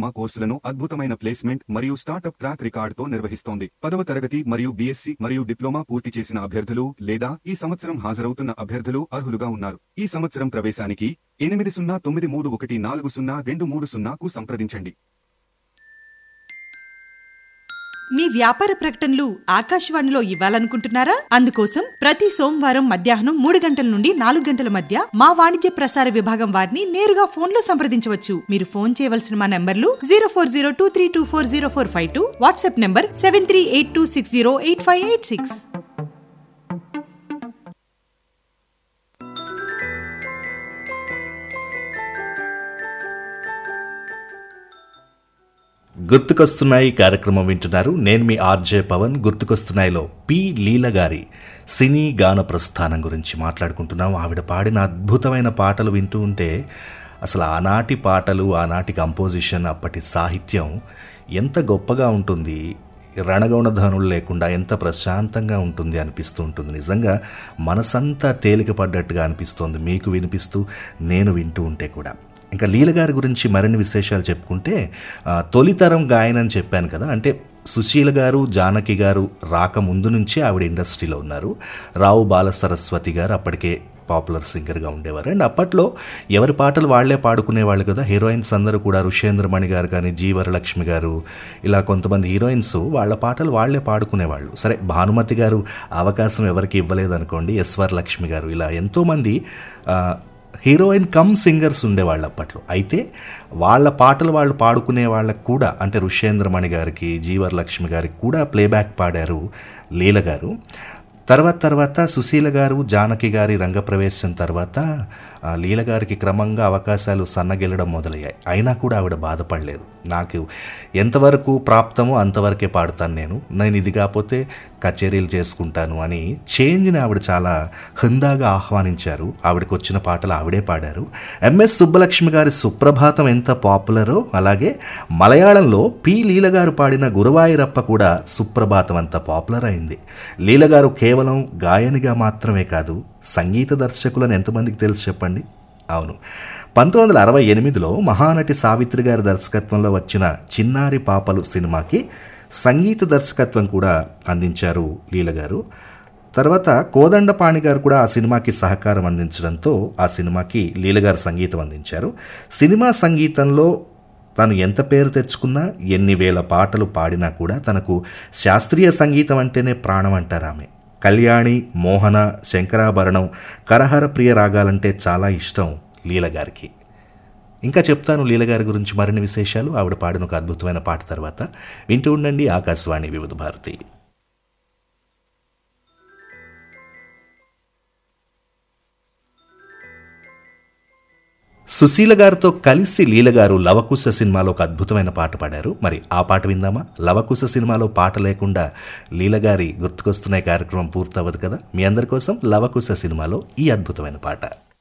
diploma కోర్సులను అద్భుతమైన placement మరియు స్టార్టప్ ట్రాక్ రికార్డుతో నిర్వహిస్తోంది పదవ తరగతి మరియు బీఎస్సీ మరియు డిప్లొమా పూర్తి చేసిన అభ్యర్థులు లేదా ఈ సంవత్సరం హాజరవుతున్న అభ్యర్థులు అర్హులుగా ఉన్నారు ఈ సంవత్సరం ప్రవేశానికి ఎనిమిది సున్నా తొమ్మిది మూడు ఒకటి నాలుగు సున్నా రెండు మూడు సున్నాకు సంప్రదించండి మీ వ్యాపార ప్రకటనలు ఆకాశవాణిలో ఇవ్వాలనుకుంటున్నారా అందుకోసం ప్రతి సోమవారం మధ్యాహ్నం మూడు గంటల నుండి నాలుగు గంటల మధ్య మా వాణిజ్య ప్రసార విభాగం వారిని నేరుగా ఫోన్ లో సంప్రదించవచ్చు మీరు ఫోన్ చేయవలసిన మా నంబర్లు zero four zero two three two four zero four five two WhatsApp number seven three eight two six zero eight five eight six గుర్తుకొస్తున్నాయి కార్యక్రమం వింటున్నారు నేను మీ ఆర్జే పవన్ గుర్తుకొస్తున్నాయిలో పి లీల గారి సినీ గాన ప్రస్థానం గురించి మాట్లాడుకుంటున్నాం ఆవిడ పాడిన అద్భుతమైన పాటలు వింటూ ఉంటే అసలు ఆనాటి పాటలు ఆనాటి కంపోజిషన్ అప్పటి సాహిత్యం ఎంత గొప్పగా ఉంటుంది రణగౌణధనులు లేకుండా ఎంత ప్రశాంతంగా ఉంటుంది అనిపిస్తూ ఉంటుంది నిజంగా మనసంతా తేలికపడ్డట్టుగా అనిపిస్తోంది మీకు వినిపిస్తూ నేను వింటూ ఉంటే కూడా ఇంకా లీల గారి గురించి మరిన్ని విశేషాలు చెప్పుకుంటే ఆ, తొలితరం గాయన అని చెప్పాను కదా అంటే సుశీల గారు జానకి గారు రాకముందు నుంచి ఆవిడ ఇండస్ట్రీలో ఉన్నారు రావు బాల సరస్వతి గారు అప్పటికే పాపులర్ సింగర్గా ఉండేవారు అండ్ అప్పట్లో ఎవరి పాటలు వాళ్లే పాడుకునేవాళ్ళు కదా హీరోయిన్స్ అందరూ కూడా ఋషేంద్రమణి గారు కానీ జీ వరలక్ష్మి గారు ఇలా కొంతమంది హీరోయిన్స్ వాళ్ళ పాటలు వాళ్లే పాడుకునేవాళ్ళు సరే భానుమతి గారు అవకాశం ఎవరికి ఇవ్వలేదు అనుకోండి ఎస్ వరలక్ష్మి గారు ఇలా ఎంతోమంది ఆ, హీరోయిన్ కమ్ సింగర్స్ ఉండేవాళ్ళు అప్పట్లో అయితే వాళ్ళ పాటలు వాళ్ళు పాడుకునే వాళ్ళకు కూడా అంటే ఋషేంద్రమణి గారికి జీవరలక్ష్మి గారికి కూడా ప్లేబ్యాక్ పాడారు లీల గారు తర్వాత తర్వాత సుశీల గారు జానకి గారి రంగప్రవేశం తర్వాత ఆ, లీల గారికి క్రమంగా అవకాశాలు సన్నగిల్లడం మొదలయ్యాయి అయినా కూడా ఆవిడ బాధపడలేదు నాకు ఎంతవరకు ప్రాప్తమో అంతవరకే పాడుతాను నేను నేను ఇది కాకపోతే కచేరీలు చేసుకుంటాను అని చేంజ్ని ఆవిడ చాలా హుందాగా ఆహ్వానించారు ఆవిడకి వచ్చిన పాటలు ఆవిడే పాడారు ఎంఎస్ సుబ్బలక్ష్మి గారి సుప్రభాతం ఎంత పాపులరో అలాగే మలయాళంలో పి లీల గారు పాడిన గురువాయూరప్ప కూడా సుప్రభాతం అంత పాపులర్ అయింది లీల గారు కేవలం గాయనిగా మాత్రమే కాదు సంగీత దర్శకులను ఎంతమందికి తెలుసు చెప్పండి అవును పంతొమ్మిది వందల అరవై ఎనిమిదిలో మహానటి సావిత్రి గారి దర్శకత్వంలో వచ్చిన చిన్నారి పాపలు సినిమాకి సంగీత దర్శకత్వం కూడా అందించారు లీల గారు తర్వాత కోదండపాణి గారు కూడా ఆ సినిమాకి సహకారం అందించడంతో ఆ సినిమాకి లీల గారు సంగీతం అందించారు సినిమా సంగీతంలో తను ఎంత పేరు తెచ్చుకున్నా ఎన్ని వేల పాటలు పాడినా కూడా తనకు శాస్త్రీయ సంగీతం అంటేనే ప్రాణం అంటారు ఆమె కళ్యాణి మోహన శంకరాభరణం కరహర ప్రియ రాగాలంటే చాలా ఇష్టం లీల గారికి ఇంకా చెప్తాను లీల గారి గురించి మరిన్ని విశేషాలు ఆవిడ పాడిన ఒక అద్భుతమైన పాట తర్వాత వింటూ ఉండండి ఆకాశవాణి వివిధ భారతి సుశీల గారితో కలిసి లీల గారు లవకుశ సినిమాలో ఒక అద్భుతమైన పాట పాడారు మరి ఆ పాట విందామా లవకుశ సినిమాలో పాట లేకుండా లీల గారి గుర్తుకొస్తున్నాయి కార్యక్రమం పూర్తవ్వదు కదా మీ అందరి కోసం లవకుశ సినిమాలో ఈ అద్భుతమైన పాట